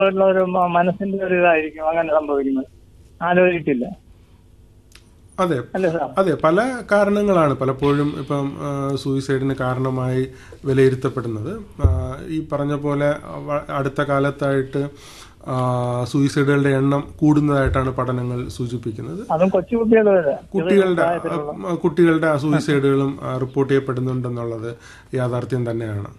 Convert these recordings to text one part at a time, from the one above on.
ഉള്ള ഒരു മ- മനസ്സിന്റെ ഒരു ഇതായിരിക്കും അങ്ങനെ സംഭവിക്കുന്നത് ആലോചിച്ചില്ല അതെ അല്ലേ സാർ അതെ പല കാരണങ്ങളാണ് പലപ്പോഴും ഇപ്പം ആ, സൂയിസൈഡിന് കാരണമായി വിലയിരുത്തപ്പെടുന്നത് ആ, ഈ പറഞ്ഞ പോലെ വ- അടുത്ത കാലത്തായിട്ട് ആ, സൂയിസൈഡുകളുടെ എണ്ണം കൂടുന്നതായിട്ടാണ് പഠനങ്ങൾ സൂചിപ്പിക്കുന്നത് അതും കൊച്ചു കുട്ടികളുടെ കുട്ടികളുടെ ആ, കുട്ടികളുടെ സൂയിസൈഡുകളും ആ, റിപ്പോർട്ട് ചെയ്യപ്പെടുന്നുണ്ടെന്നുള്ളത് യാഥാർത്ഥ്യം തന്നെയാണ്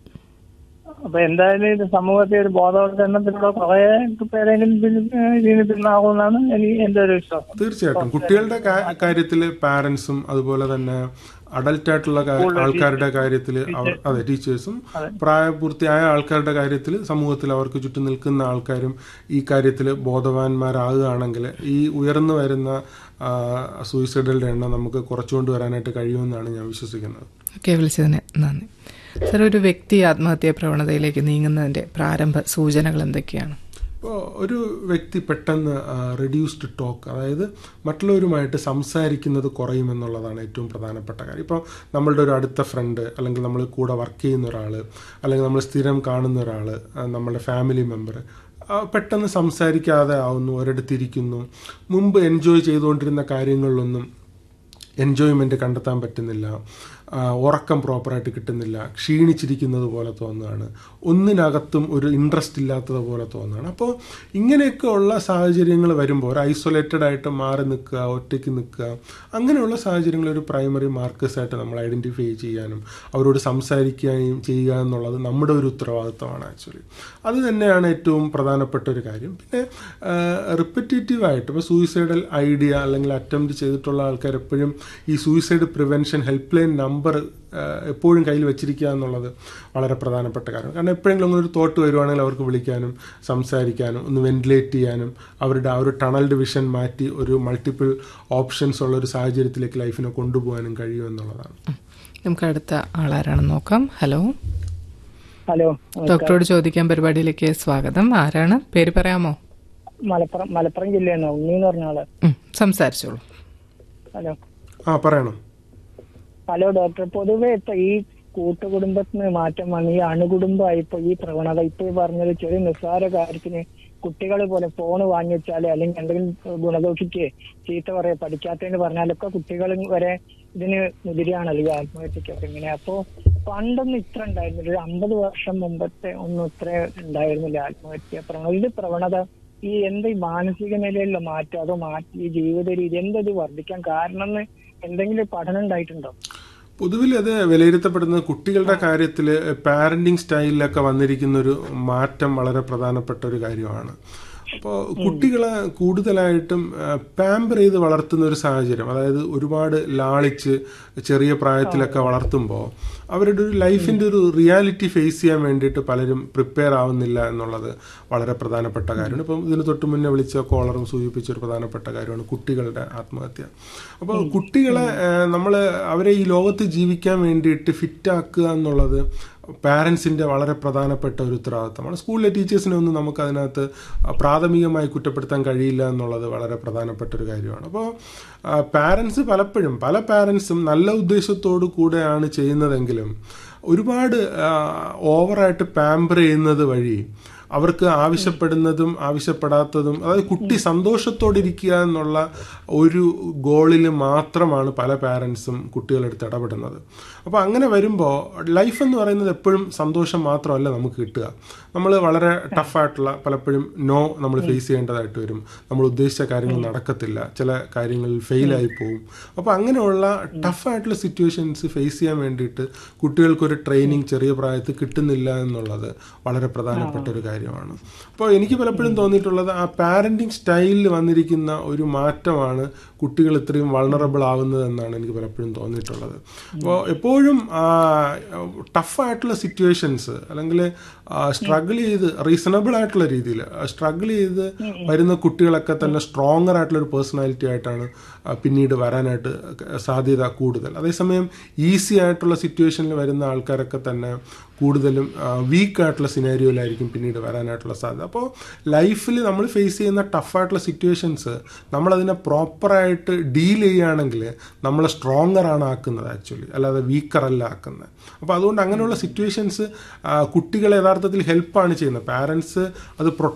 അപ്പൊ എന്തായാലും ഇത് സമൂഹത്തെ ഒരു ബോധവൽക്കരണത്തിലൂടെ കുറെ പേരെങ്കിലും ഇതിന് ഇതിന് പിന്നാകുമെന്നാണ് എനിക്ക് എന്റെ ഒരു വിശ്വാസം തീർച്ചയായിട്ടും കുട്ടികളുടെ കാര്യത്തിൽ പാരന്റ്സും അതുപോലെ തന്നെ അഡൽട്ട് ആയിട്ടുള്ള കാ- ആൾക്കാരുടെ കാര്യത്തിൽ അവർ അതെ ടീച്ചേഴ്സും പ്രായപൂർത്തിയായ ആൾക്കാരുടെ കാര്യത്തിൽ സമൂഹത്തിൽ അവർക്ക് ചുറ്റും നിൽക്കുന്ന ആൾക്കാരും ഈ കാര്യത്തിൽ ബോധവാന്മാരാകുകയാണെങ്കിൽ ഈ ഉയർന്നു വരുന്ന ആ, സൂയിസൈഡുകളുടെ എണ്ണം നമുക്ക് കുറച്ചുകൊണ്ട് വരാനായിട്ട് കഴിയുമെന്നാണ് ഞാൻ വിശ്വസിക്കുന്നത് ഓക്കെ വിളിച്ചതിന് നന്ദി സർ ഒരു വ്യക്തി ആത്മഹത്യാ പ്രവണതയിലേക്ക് നീങ്ങുന്നതിന്റെ പ്രാരംഭ സൂചനകൾ എന്തൊക്കെയാണ് ഇപ്പോൾ ഒരു വ്യക്തി പെട്ടെന്ന് റെഡ്യൂസ്ഡ് ടോക്ക് അതായത് മറ്റുള്ളവരുമായിട്ട് സംസാരിക്കുന്നത് കുറയുമെന്നുള്ളതാണ് ഏറ്റവും പ്രധാനപ്പെട്ട കാര്യം ഇപ്പോൾ നമ്മളുടെ ഒരു അടുത്ത ഫ്രണ്ട് അല്ലെങ്കിൽ നമ്മൾ കൂടെ വർക്ക് ചെയ്യുന്ന ഒരാൾ അല്ലെങ്കിൽ നമ്മൾ സ്ഥിരം കാണുന്ന ഒരാൾ നമ്മുടെ ഫാമിലി മെമ്പർ പെട്ടെന്ന് സംസാരിക്കാതെ ആവുന്നു ഒരിടത്തിരിക്കുന്നു മുമ്പ് എൻജോയ് ചെയ്തുകൊണ്ടിരുന്ന കാര്യങ്ങളിലൊന്നും എൻജോയ്മെൻ്റ് കണ്ടെത്താൻ പറ്റുന്നില്ല ആ, ഉറക്കം പ്രോപ്പറായിട്ട് കിട്ടുന്നില്ല ക്ഷീണിച്ചിരിക്കുന്നത് പോലെ തോന്നുകയാണ് ഒന്നിനകത്തും ഒരു ഇൻട്രസ്റ്റ് ഇല്ലാത്തത് പോലെ തോന്നുകയാണ് അപ്പോൾ ഇങ്ങനെയൊക്കെ ഉള്ള സാഹചര്യങ്ങൾ വരുമ്പോൾ ഒരു ഐസൊലേറ്റഡ് ആയിട്ട് മാറി നിൽക്കുക ഒറ്റയ്ക്ക് നിൽക്കുക അങ്ങനെയുള്ള സാഹചര്യങ്ങൾ ഒരു പ്രൈമറി മാർക്കേഴ്സ് ആയിട്ട് നമ്മൾ ഐഡൻറ്റിഫൈ ചെയ്യാനും അവരോട് സംസാരിക്കുകയും ചെയ്യുക എന്നുള്ളത് നമ്മുടെ ഒരു ഉത്തരവാദിത്തമാണ് ആക്ച്വലി അത് തന്നെയാണ് ഏറ്റവും പ്രധാനപ്പെട്ട ഒരു കാര്യം പിന്നെ റിപ്പറ്റേറ്റീവ് ആയിട്ട് ഇപ്പോൾ സൂയിസൈഡൽ ഐഡിയ അല്ലെങ്കിൽ അറ്റംപ്റ്റ് ചെയ്തിട്ടുള്ള ആൾക്കാർ എപ്പോഴും ഈ suicide prevention help line number എപ്പോഴും കയ്യിൽ വെച്ചിരിക്കുക എന്നുള്ളത് വളരെ പ്രധാനപ്പെട്ട കാര്യം കാരണം എപ്പോഴെങ്കിലും അങ്ങനെ ഒരു തോട്ട് വരുവാണെങ്കിൽ അവർക്ക് വിളിക്കാനും സംസാരിക്കാനും ഒന്ന് വെന്റിലേറ്റ് ചെയ്യാനും അവരുടെ ആ ഒരു ടണൽഡ് വിഷൻ മാറ്റി ഒരു മൾട്ടിപ്പിൾ ഓപ്ഷൻസ് ഉള്ള ഒരു സാഹചര്യത്തിലേക്ക് ലൈഫിനെ കൊണ്ടുപോകാനും കഴിയുമെന്നുള്ളതാണ് നമുക്ക് അടുത്ത ആളാരാണെന്ന് നോക്കാം ഹലോ ഹലോ ഡോക്ടറോട് ചോദിക്കാൻ പരിപാടിയിലേക്ക് സ്വാഗതം ആരാണ് പേര് പറയാമോ മലപ്പുറം മലപ്പുറം ജില്ലയാണ് ഉണ്ണി എന്ന് പറഞ്ഞ ആള് ഉം, സംസാരിച്ചോളൂ ഹലോ ആ പറയണം ഹലോ ഡോക്ടർ പൊതുവെ ഇപ്പൊ ഈ കൂട്ടുകുടുംബത്തിന് മാറ്റം വന്ന് ഈ അണുകുടുംബമായി ഇപ്പൊ ഈ പ്രവണത ഇപ്പൊ ഈ പറഞ്ഞത് ചെറിയ നിസ്സാര കാര്യത്തിന് കുട്ടികൾ പോലെ ഫോൺ വാങ്ങി വെച്ചാല് അല്ലെങ്കിൽ എന്തെങ്കിലും ഗുണദോഷിക്ക് ചീത്ത പറയാ പഠിക്കാത്തതെന്ന് പറഞ്ഞാലൊക്കെ കുട്ടികൾ വരെ ഇതിന് മുതിരാണല്ലോ ഈ ആത്മഹത്യക്കൊക്കെ ഇങ്ങനെ അപ്പോ പണ്ടൊന്നും ഇത്ര ഉണ്ടായിരുന്നില്ല ഒരു അമ്പത് വർഷം മുമ്പത്തെ ഒന്നും ഇത്ര ഉണ്ടായിരുന്നില്ല ആത്മഹത്യ പ്രവണത ഇത് പ്രവണത ഈ എന്ത് ഈ മാനസിക നിലയിലുള്ള മാറ്റം അതോ മാറ്റി ഈ ജീവിത രീതി എന്തത് വർദ്ധിക്കാൻ കാരണം എന്ന് എന്തെങ്കിലും പഠനം ഉണ്ടായിട്ടുണ്ടോ പൊതുവിൽ അത് വിലയിരുത്തപ്പെടുന്നത് കുട്ടികളുടെ കാര്യത്തിൽ പാരന്റിങ് സ്റ്റൈലിലൊക്കെ വന്നിരിക്കുന്ന ഒരു മാറ്റം വളരെ പ്രധാനപ്പെട്ട ഒരു കാര്യമാണ് അപ്പോൾ കുട്ടികളെ കൂടുതലായിട്ടും പാമ്പർ ചെയ്ത് വളർത്തുന്ന ഒരു സാഹചര്യം അതായത് ഒരുപാട് ലാളിച്ച് ചെറിയ പ്രായത്തിലൊക്കെ വളർത്തുമ്പോൾ അവരുടെ ഒരു ലൈഫിൻ്റെ ഒരു റിയാലിറ്റി ഫേസ് ചെയ്യാൻ വേണ്ടിയിട്ട് പലരും പ്രിപ്പയർ ആവുന്നില്ല എന്നുള്ളത് വളരെ പ്രധാനപ്പെട്ട കാര്യമാണ് ഇപ്പം ഇതിന് തൊട്ട് മുന്നേ വിളിച്ച കോളറും സൂചിപ്പിച്ച ഒരു പ്രധാനപ്പെട്ട കാര്യമാണ് കുട്ടികളുടെ ആത്മഹത്യ അപ്പോൾ കുട്ടികളെ നമ്മൾ അവരെ ഈ ലോകത്ത് ജീവിക്കാൻ വേണ്ടിയിട്ട് ഫിറ്റാക്കുക എന്നുള്ളത് പാരൻസിൻ്റെ വളരെ പ്രധാനപ്പെട്ട ഒരു ഉത്തരവാദിത്തമാണ് സ്കൂളിലെ ടീച്ചേഴ്സിനെ ഒന്നും നമുക്ക് അതിനകത്ത് പ്രാഥമികമായി കുറ്റപ്പെടുത്താൻ കഴിയില്ല എന്നുള്ളത് വളരെ പ്രധാനപ്പെട്ട ഒരു കാര്യമാണ് അപ്പോൾ പാരൻസ് പലപ്പോഴും പല പാരൻസും നല്ല ഉദ്ദേശത്തോടു കൂടെയാണ് ചെയ്യുന്നതെങ്കിലും ഒരുപാട് ഓവറായിട്ട് പാമ്പർ ചെയ്യുന്നത് വഴി അവർക്ക് ആവശ്യപ്പെടുന്നതും ആവശ്യപ്പെടാത്തതും അതായത് കുട്ടി സന്തോഷത്തോടെ ഇരിക്കുക എന്നുള്ള ഒരു ഗോളിൽ മാത്രമാണ് പല പാരൻസും കുട്ടികളെടുത്ത് ഇടപെടുന്നത് അപ്പോൾ അങ്ങനെ വരുമ്പോൾ ലൈഫ് എന്ന് പറയുന്നത് എപ്പോഴും സന്തോഷം മാത്രമല്ല നമുക്ക് കിട്ടുക നമ്മൾ വളരെ ടഫായിട്ടുള്ള പലപ്പോഴും നോ നമ്മൾ ഫേസ് ചെയ്യേണ്ടതായിട്ട് വരും നമ്മൾ ഉദ്ദേശിച്ച കാര്യങ്ങൾ നടക്കത്തില്ല ചില കാര്യങ്ങളിൽ ഫെയിലായി പോകും അപ്പോൾ അങ്ങനെയുള്ള ടഫായിട്ടുള്ള സിറ്റുവേഷൻസ് ഫേസ് ചെയ്യാൻ വേണ്ടിയിട്ട് കുട്ടികൾക്കൊരു ട്രെയിനിങ് ചെറിയ പ്രായത്തിൽ കിട്ടുന്നില്ല എന്നുള്ളത് വളരെ പ്രധാനപ്പെട്ട ഒരു കാര്യമാണ് അപ്പോൾ എനിക്ക് പലപ്പോഴും തോന്നിയിട്ടുള്ളത് ആ പാരന്റിങ് സ്റ്റൈലിൽ വന്നിരിക്കുന്ന ഒരു മാറ്റമാണ് കുട്ടികൾ ഇത്രയും വൾണറബിൾ ആവുന്നത് എന്നാണ് എനിക്ക് പലപ്പോഴും തോന്നിയിട്ടുള്ളത് അപ്പോൾ എപ്പോഴും ടഫായിട്ടുള്ള സിറ്റുവേഷൻസ് അല്ലെങ്കിൽ സ്ട്രഗിൾ ചെയ്ത് റീസണബിൾ ആയിട്ടുള്ള രീതിയിൽ സ്ട്രഗിൾ ചെയ്ത് വരുന്ന കുട്ടികളൊക്കെ തന്നെ സ്ട്രോങ്ങർ ആയിട്ടുള്ള ഒരു പേഴ്സണാലിറ്റി ആയിട്ടാണ് പിന്നീട് വരാനായിട്ട് സാധ്യത കൂടുതൽ അതേസമയം ഈസി ആയിട്ടുള്ള സിറ്റുവേഷനിൽ വരുന്ന ആൾക്കാരൊക്കെ തന്നെ കൂടുതലും വീക്ക് ആയിട്ടുള്ള സിനാരിയോയിലായിരിക്കും പിന്നീട് വരാനായിട്ടുള്ള സാധ്യത അപ്പോൾ ലൈഫിൽ നമ്മൾ ഫേസ് ചെയ്യുന്ന ടഫായിട്ടുള്ള സിറ്റുവേഷൻസ് നമ്മളതിനെ പ്രോപ്പറായിട്ട് ഡീൽ ചെയ്യുകയാണെങ്കിൽ നമ്മളെ സ്ട്രോങ്ങർ ആണ് ആക്കുന്നത് ആക്ച്വലി അല്ലാതെ വീക്കർ അല്ല ആക്കുന്നത് അപ്പോൾ അതുകൊണ്ട് അങ്ങനെയുള്ള സിറ്റുവേഷൻസ് കുട്ടികളെ യഥാർത്ഥത്തിൽ ഹെൽപ്പാണ് ചെയ്യുന്നത് പാരൻസ് അത്